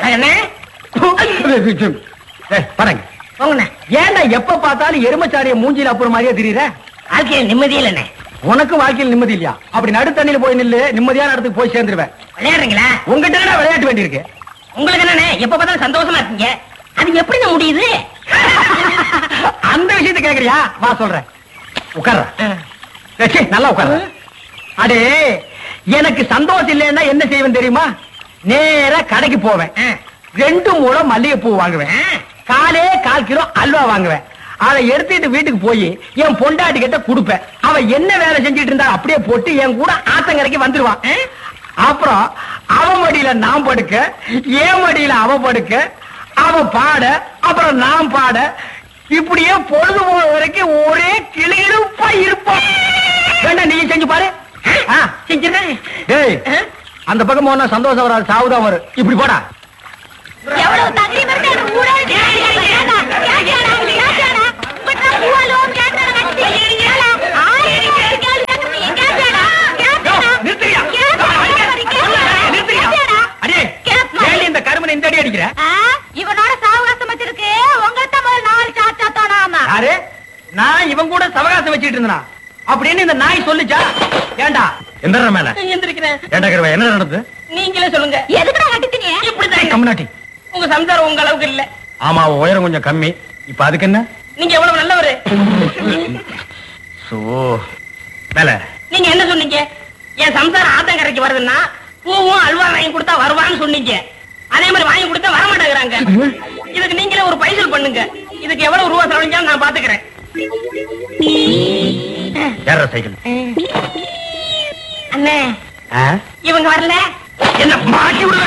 அண்ணே படங்க போங்கண்ணே ஏன்டா எப்ப பார்த்தாலும் எருமச்சாரிய மூஞ்சில அப்புறம் மாதிரியே தெரியுற வாழ்க்கையில நிம்மதி இல்லண்ணே உனக்கு வாழ்க்கையில் நிம்மதி இல்லையா அப்படி நடு தண்ணியில போய் நில்லு நிம்மதியான இடத்துக்கு போய் சேர்ந்துருவேன் விளையாடுறீங்களா உங்ககிட்ட என்ன விளையாட்டு வேண்டியிருக்கு உங்களுக்கு என்னண்ணே எப்ப பார்த்தாலும் சந்தோஷமா இருக்கீங்க அது எப்படிங்க முடியுது அந்த விஷயத்தை கேக்குறியா வா சொல்றேன் உட்கார்ற சரி, நல்லா உட்கார்ற அடே எனக்கு சந்தோஷம் இல்லைன்னா என்ன செய்வேன் தெரியுமா நேரா கடைக்கு போவேன் ஆ. ரெண்டு மூலம் மல்லிகைப்பூ வாங்குவேன் ஆ. காலே கால் கிலோ அல்வா வாங்குவேன் அதை எடுத்துட்டு வீட்டுக்கு போய் என் பொண்டாட்டி கிட்ட கொடுப்பேன் அவ என்ன வேலை செஞ்சுட்டு இருந்தா அப்படியே போட்டு என் கூட ஆத்தங்கரைக்கு வந்துருவான் ஆ? அப்புறம் அவ மடியில நான் படுக்க என் மடியில அவ படுக்க அவ பாட அப்புறம் நான் பாட இப்படியே பொழுது போற வரைக்கும் ஒரே கிளியிருப்பா இருப்போம் வேண்டாம் நீ செஞ்சு பாரு ஆ, செஞ்சிருக்கேன் டேய் அந்த பக்கம் போனா சந்தோஷம் வராது சாவுதான் வரும் இப்படி போடா எவ்வளவு தகுதி பெற்ற எனக்கு ஊரே கேட்கல. கேட்டா, கேட்டாடா, கேட்டாடா. இப்படித்தான் பூவாலும் கேட்டாடா கட்டி. கேளா, ஆயிரம் ஒரு கேள்வி கேட்கறீங்க. கேட்டாடா, கேட்டாடா. நிறுத்துறியா? கேட்டாடா, நிறுத்துறியா? கேட்டாடா. அடே கேட்பா. ஏன்டி இந்த கருமனை இந்த அடி அடிக்கிற ஆ, இவனோட சாவகாசம் வச்சிருக்கு உங்கள்கிட்ட முதல்ல நாலு சாத்தா தோணாம யாரு நான் இவன் கூட சவகாசம் வச்சிட்டு இருந்தா அப்படின்னு இந்த நாய் சொல்லுச்சா ஏண்டா எந்த மேல எந்திரிக்கிறேன் ஏண்டா கருவா என்ன நடந்தது நீங்களே சொல்லுங்க எதுக்குடா கட்டித்தீங்க இப்படிதான் கம்னாட்டி உங்க சம்சாரம் உங்க அளவுக்கு இல்ல ஆமா அவ உயரம் கொஞ்சம் கம்மி இப்ப அதுக்கு என்ன நீங்க எவ்வளவு நல்லவரு சோ மேல நீங்க என்ன சொன்னீங்க என் சம்சாரம் ஆத்தங்கரைக்கு வருதுன்னா பூவும் அல்வா வாங்கி கொடுத்தா வருவான்னு சொன்னீங்க அதே மாதிரி வாங்கி கொடுத்தா வர மாட்டேங்கிறாங்க இதுக்கு நீங்களே ஒரு பைசல் பண்ணுங்க இதுக்கு எவ்வளவு ரூபா செலவழிஞ்சாலும் நான் பாத்துக்கிறேன் ஏற சைக்கிள் அண்ணே ஆ? இவங்க வரல என்ன மாட்டி விடு